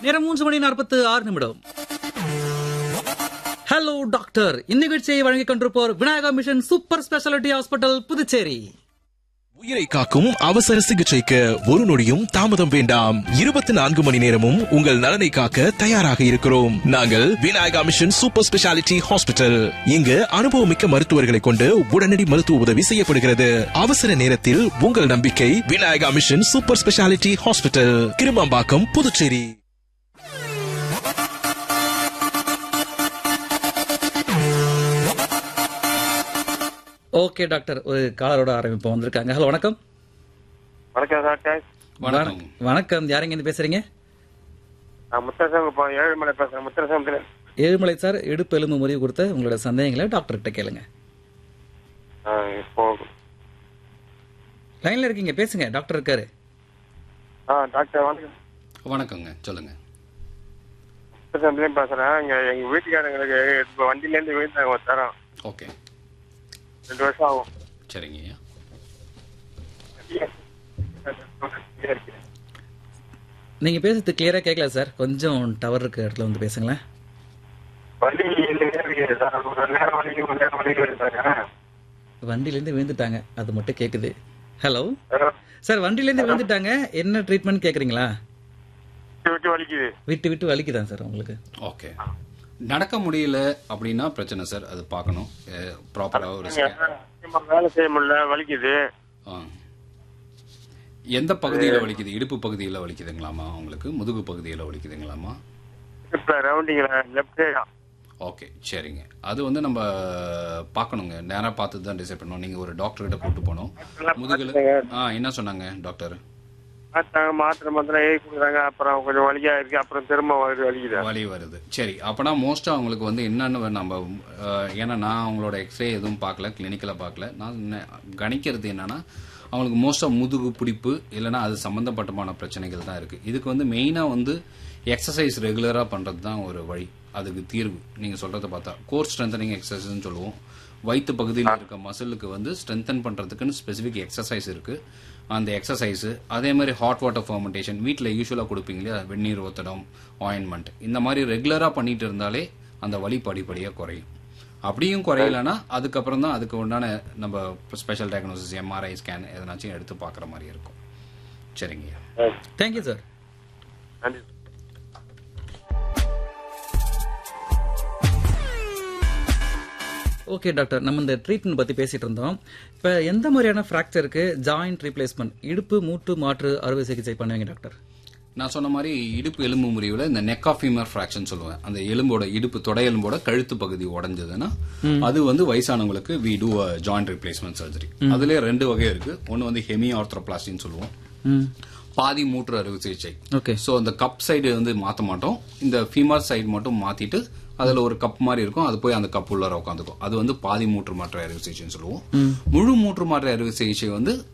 நேரம் மூன்று மணி நாற்பத்து ஆறு நிமிடம் ஹலோ டாக்டர் இந்நிகழ்ச்சியை வழங்கிக் கொண்டிருப்போர் Vinayaka mission super speciality hospital Puducherry உயிரை காக்கும் அவசர சிகிச்சைக்கு ஒரு நொடியும் தாமதம் வேண்டாம் இருபத்தி நான்கு மணி நேரமும் உங்கள் நலனை காக்க தயாராக இருக்கிறோம் நாங்கள் Vinayaka mission super speciality hospital இங்கு அனுபவமிக்க மருத்துவர்களை கொண்டு உடனடி மருத்துவ உதவி செய்யப்படுகிறது அவசர நேரத்தில் உங்கள் நம்பிக்கை Vinayaka mission super speciality hospital Kirumampakkam Puducherry okay doctor ஒரு காலரோட ஆரம்பிப்போம் வந்திருக்காங்க ஹலோ வணக்கம் வணக்கம் டாக்டர் வணக்கம் வணக்கம் யாருங்க இருந்து பேசுறீங்க நான் முத்தரசம் இப்போ ஏழுமலை பேசுறேன் முத்தரசமத்தில் ஏழுமலை சார் இடுப்பு எலும்பு முறிவு கொடுத்த உங்களோட சந்தேகங்களை டாக்டர் கிட்ட கேளுங்க இப்போ லைன்ல இருக்கீங்க பேசுங்க டாக்டர் இருக்காரு ஆ டாக்டர் வணக்கம் வணக்கங்க சொல்லுங்க முத்தரசமத்துலேயும் பேசுகிறேன் இங்கே எங்கள் வீட்டுக்காரங்களுக்கு இப்போ வண்டியிலேருந்து விழுந்தாங்க ஒரு தரம் ஓகே ரெண்டு வருஷம் ஆகும் சரிங்க நீங்க பேசுறது கிளியரா கேட்கல சார் கொஞ்சம் டவர் இருக்க இடத்துல வந்து பேசுங்களேன் வண்டி இருக்குது சார் ஒரு நேரம் வலிக்கு ஒரு நேரம் வலிக்கு வருதாங்க வண்டியில இருந்து விழுந்துட்டாங்க அது மட்டும் கேக்குது ஹலோ சார் வண்டியில இருந்து விழுந்துட்டாங்க என்ன ட்ரீட்மெண்ட் கேக்குறீங்களா விட்டு வலிக்குது விட்டு விட்டு வலிக்குதான் சார் உங்களுக்கு ஓகே நடக்க முடியல அப்படின்னா பிரச்சனை சார் அது பார்க்கணும் ப்ராப்பராக ஒரு scan. சும்மா வேலை செய்ய முடியல வலிக்குது ஆ. எந்த பகுதியில் வலிக்குது இடுப்பு பகுதியில் வலிக்குதுங்களாமா உங்களுக்கு முதுகு பகுதியில் வலிக்குதுங்களாமா இப்போ ரவுண்டிங்கில் லெஃப்ட் சைடா ஓகே சரிங்க அது வந்து நம்ம பார்க்கணுங்க நேராக பார்த்து தான் டிசைட் பண்ணணும் நீங்கள் ஒரு டாக்டர் கிட்ட கூட்டு போகணும் முதுகில் ஆ என்ன சொன்னாங்க டாக்டர் மாத்தாங்க மாத்திரை மாத்திரை ஏறி கொடுக்குறாங்க அப்புறம் கொஞ்சம் வலிக்கா இருக்கு அப்புறம் திரும்ப வலி வலிக்குது வலி வருது சரி அப்போனா மோஸ்ட்டாக அவங்களுக்கு வந்து என்னென்னு நம்ம அஹ், ஏன்னா நான் அவங்களோட எக்ஸ்ரே எதுவும் பார்க்கல கிளினிக்கலாக பார்க்கல நான் நெ- கணிக்கிறது என்னன்னா அவங்களுக்கு மோஸ்ட்டாக முதுகு பிடிப்பு இல்லைன்னா அது சம்மந்தப்பட்டமான பிரச்சனைகள் தான் இருக்குது இதுக்கு வந்து மெயினாக வந்து எக்ஸசைஸ் ரெகுலராக பண்ணுறது தான் ஒரு வழி அதுக்கு தீர்வு நீங்கள் சொல்கிறத பார்த்தா கோர் ஸ்ட்ரென்தனிங் எக்ஸசைஸ்னு சொல்லுவோம் வயிற்று பகுதியில் இருக்க மசிலுக்கு வந்து ஸ்ட்ரென்தன் பண்ணுறதுக்குன்னு ஸ்பெசிஃபிக் எக்ஸசைஸ் இருக்குது அந்த எக்ஸசைஸு அதே மாதிரி ஹாட் வாட்டர் ஃபர்மெண்டேஷன் வீட்டில் யூஸ்வலாக கொடுப்பீங்க இல்லையா வெந்நீர் ஒத்தடம் ஆயின்மெண்ட் இந்த மாதிரி ரெகுலராக பண்ணிட்டு இருந்தாலே அந்த வலி படிப்படியாக குறையும் அப்படியும் குறையலனா அதுக்கப்புறம் தான் அதுக்கு உண்டான நம்ம ஸ்பெஷல் டயக்னோசிஸ் எம்ஆர்ஐ ஸ்கேன் எதனாச்சும் எடுத்து பார்க்குற மாதிரி இருக்கும் சரிங்க தேங்க்யூ சார் நன்றி ஓகே டாக்டர் நம்ம இந்த ட்ரீட்மெண்ட் பத்தி பேசிட்டு இருந்தோம் இப்ப எந்த மாதிரியான ஃப்ராக்சருக்கு ஜாயிண்ட் ரீப்ளேஸ்மெண்ட் இடுப்பு மூட்டு மாற்று அறுவை சிகிச்சை பண்ணுவீங்க டாக்டர் நான் சொன்ன மாதிரி இடுப்பு எலும்பு முறிவில் இந்த நெக் ஆஃப் ஃபீமர் ஃப்ராக்ஷன் சொல்லுவேன் அந்த எலும்போட இடுப்பு தொடை எலும்போட கழுத்து பகுதி உடஞ்சதுன்னா அது வந்து வயசானவங்களுக்கு we do joint replacement surgery அதுல ரெண்டு வகை இருக்கு ஒன்னு வந்து ஹெமி ஆர்த்ரோபிளாஸ்டின்னு சொல்லுவோம் பாதி மூட்டு அறுவை சிகிச்சை ஓகே ஸோ அந்த கப் சைடு வந்து மாற்ற மாட்டோம் இந்த ஃபீமர் சைடு மட்டும் மாத்திட்டு அதுல ஒரு கப் மாதிரி இருக்கும் அது போய் அந்த கப் உள்ளார உட்காந்துக்கும் அது வந்து பாதி மூன்று மாற்று அறுவை சிகிச்சைன்னு சொல்லுவோம் முழு மூன்று மாற்று அறுவை சிகிச்சை வந்து